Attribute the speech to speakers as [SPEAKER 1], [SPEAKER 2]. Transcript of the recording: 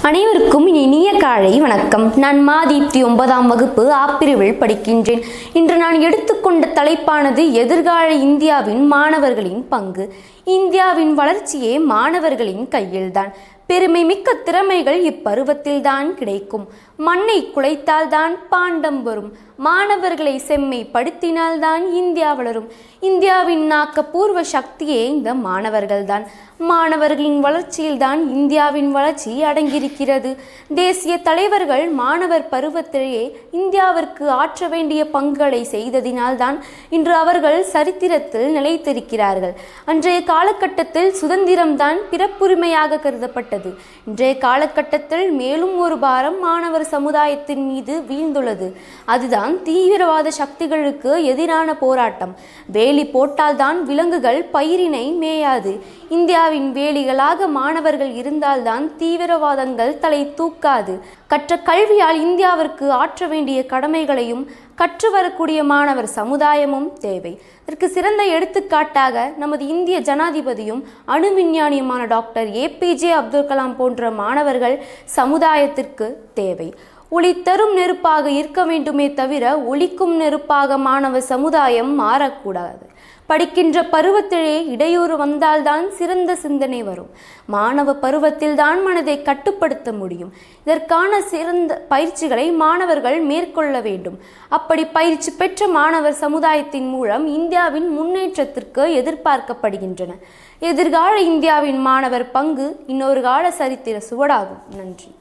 [SPEAKER 1] அனைவருக்கும் இனிய காலை வணக்கம் நான் மாதீப்தி ஒன்பதாம் வகுப்பு ஆப்பிரிவில் படிக்கின்றேன் இன்று நான் எடுத்துக்கொண்ட தலைப்பானது எதிர்கால இந்தியாவின் மாணவர்களின் பங்கு இந்தியாவின் வளர்ச்சியே மாணவர்களின் கையில்தான் பெருமை மிக்க திறமைகள் இப்பருவத்தில்தான் கிடைக்கும் மண்ணை குலைத்தால்தான் பாண்டம் வரும் மாணவர்களை செம்மைப்படுத்தினால்தான் இந்தியா வளரும் இந்தியாவின் ஆக்கப்பூர்வ சக்தியே இந்த மாணவர்கள்தான் மாணவர்களின் வளர்ச்சியில்தான் இந்தியாவின் வளர்ச்சி அடங்கியிருக்கிறது தேசிய தலைவர்கள் மாணவர் பருவத்திலேயே இந்தியாவிற்கு ஆற்ற வேண்டிய பங்குகளை செய்ததினால்தான் இன்று அவர்கள் சரித்திரத்தில் நிலைத்திருக்கிறார்கள் அன்றைய காலகட்டத்தில் சுதந்திரம்தான் பிறப்புரிமையாக கருதப்பட்டது இன்றைய காலகட்டத்தில் மேலும் ஒரு பாரம் மாணவர் சமுதாயத்தின் மீது வீழ்ந்துள்ளது அதுதான் தீவிரவாத சக்திகளுக்கு எதிரான போராட்டம் வேலி போட்டால்தான் விலங்குகள் பயிரினை மேயாது இந்தியாவின் வேலிகளாக மாணவர்கள் இருந்தால்தான் தீவிரவாதங்கள் தலை தூக்காது கற்ற கல்வியால் இந்தியாவிற்கு ஆற்ற வேண்டிய கடமைகளையும் கற்று வரக்கூடிய மாணவர் சமுதாயமும் தேவை இதற்கு சிறந்த எடுத்துக்காட்டாக நமது இந்திய ஜனாதிபதியும் அணு விஞ்ஞானியுமான டாக்டர் ஏபிஜே அப்துல் கலாம் போன்ற மாணவர்கள் சமுதாயத்திற்கு தேவை ஒளி தரும் நெருப்பாக இருக்க வேண்டுமே தவிர ஒளிக்கும் நெருப்பாக மாணவ சமுதாயம் மாறக்கூடாது படிக்கின்ற பருவத்திலே இடையூறு வந்தால்தான் சிறந்த சிந்தனை வரும் மாணவ பருவத்தில்தான் மனதை கட்டுப்படுத்த முடியும் இதற்கான சிறந்த பயிற்சிகளை மாணவர்கள் மேற்கொள்ள வேண்டும் அப்படி பயிற்சி பெற்ற மாணவர் சமுதாயத்தின் மூலம் இந்தியாவின் முன்னேற்றத்திற்கு எதிர்பார்க்கப்படுகின்றன எதிர்கால இந்தியாவின் மாணவர் பங்கு இன்னொரு கால சரித்திர சுவடாகும் நன்றி